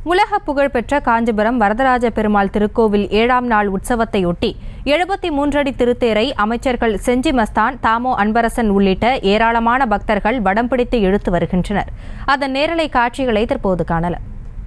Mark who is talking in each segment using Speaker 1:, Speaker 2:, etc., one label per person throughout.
Speaker 1: உலக புகழ்பெற்ற காஞ்சிபுரம் வரதராஜ பெருமாள் திருக்கோவில் ஏழாம் நாள் உற்சவத்தையொட்டி எழுபத்தி மூன்றடி திருத்தேரை அமைச்சர்கள் செஞ்சி மஸ்தான் தாமோ அன்பரசன் உள்ளிட்ட ஏராளமான பக்தர்கள் வடம் பிடித்து இழுத்து வருகின்றனர் அதன் நேரலை காட்சிகளை தற்போது காணலாம்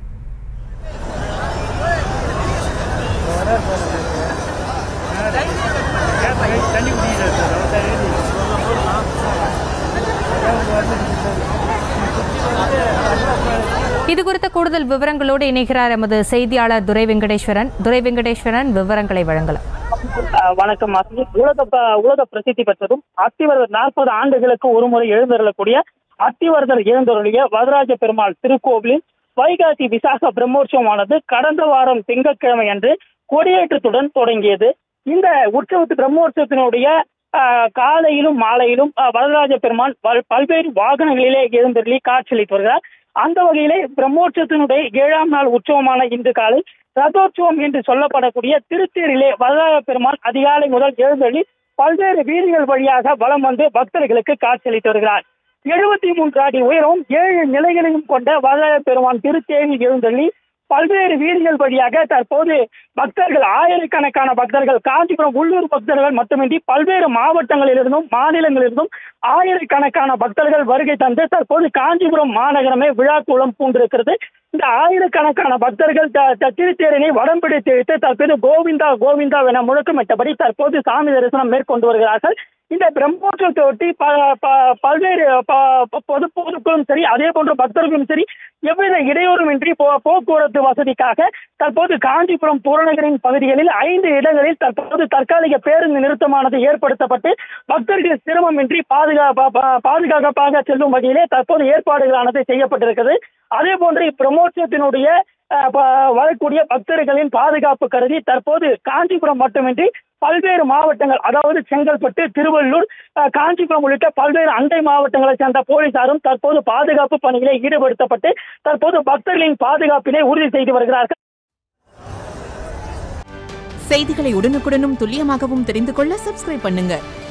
Speaker 1: இது குறித்த கூடுதல் விவரங்களோடு இணைகிறார் எமது செய்தியாளர் துரை வெங்கடேஸ்வரன் துரை வெங்கடேஸ்வரன் விவரங்களை வழங்கலாம்
Speaker 2: அஹ் வணக்கம் ஆசிரி உலக ப- உலக பிரசித்தி பெற்றதும் அத்திவரதர் நாற்பது ஆண்டுகளுக்கு ஒருமுறை எழுந்தருளக்கூடிய அத்திவரதர் எழுந்தருளிய வரதராஜ பெருமாள் திருக்கோவிலின் வைகாசி விசாக பிரம்மோற்சவமானது கடந்த வாரம் திங்கட்கிழமை அன்று கொடியேற்றத்துடன் தொடங்கியது இந்த உற்சவத்து பிரம்மோற்சவத்தினுடைய அஹ், காலையிலும் மாலையிலும் அஹ், வரதராஜ பெருமான் பல்- பல்வேறு வாகனங்களிலே எழுந்தருளி காட்சியளித்து வருகிறார் அந்த வகையிலே பிரம்மோற்சவத்தினுடைய ஏழாம் நாள் உற்சவமான இன்று காலை ரதோற்சவம் என்று சொல்லப்படக்கூடிய திருத்தேரிலே வரதார பெருமான் அதிகாலை முதல் எழுந்தள்ளி பல்வேறு வீதிகள் வழியாக வலம் வந்து பக்தர்களுக்கு காட்சியளித்து வருகிறார் எழுபத்தி மூன்று அடி உயரம் ஏழு நிலைகளையும் கொண்ட வரதார பெருமான் திருத்தேரில் எழுந்தள்ளி பல்வேறு வீதிகள் வழியாக தற்போது பக்தர்கள் ஆயிரக்கணக்கான பக்தர்கள் காஞ்சிபுரம் உள்ளூர் பக்தர்கள் மட்டுமின்றி பல்வேறு மாவட்டங்களிலிருந்தும் மாநிலங்களிலிருந்தும் ஆயிரக்கணக்கான பக்தர்கள் வருகை தந்து தற்போது காஞ்சிபுரம் மாநகரமே விழா கோலம் பூண்டிருக்கிறது இந்த ஆயிரக்கணக்கான பக்தர்கள் த- த- திருத்தேரினை வடம் பிடித்து இழுத்து தற்போது கோவிந்தா கோவிந்தா என முழக்கமிட்டபடி தற்போது சாமி தரிசனம் மேற்கொண்டு வருகிறார்கள் இந்த பிரம்மோற்சவத்தை ஒட்டி ப- ப- பல்வேறு ப- ப- பொது பொதுக்களும் சரி அதே போன்ற பக்தர்களும் சரி எவ்வித இடையூறுமின்றி போ- போக்குவரத்து வசதிக்காக தற்போது காஞ்சிபுரம் புறநகரின் பகுதிகளில் ஐந்து இடங்களில் தற்போது தற்காலிக பேருந்து நிறுத்தமானது ஏற்படுத்தப்பட்டு பக்தர்கள் சிரமமின்றி பாதுகா பா- பா- பாதுகாப்பாக செல்லும் வகையிலே தற்போது ஏற்பாடுகளானது செய்யப்பட்டிருக்கிறது அதே போன்று இப்பிரமோற்சவத்தினுடைய அஹ், ப- வரக்கூடிய பக்தர்களின் பாதுகாப்பு கருதி தற்போது காஞ்சிபுரம் மட்டுமின்றி பல்வேறு மாவட்டங்கள் அதாவது செங்கல்பட்டு திருவள்ளூர் அஹ், காஞ்சிபுரம் உள்ளிட்ட பல்வேறு அண்டை மாவட்டங்களைச் சேர்ந்த போலீசாரும் தற்போது பாதுகாப்பு பணிகளை ஈடுபடுத்தப்பட்டு தற்போது பக்தர்களின் பாதுகாப்பினை உறுதி செய்து வருகிறார்கள்
Speaker 3: செய்திகளை உடனுக்குடனும் துல்லியமாகவும் தெரிந்து கொள்ள சப்ஸ்கிரைப் பண்ணுங்க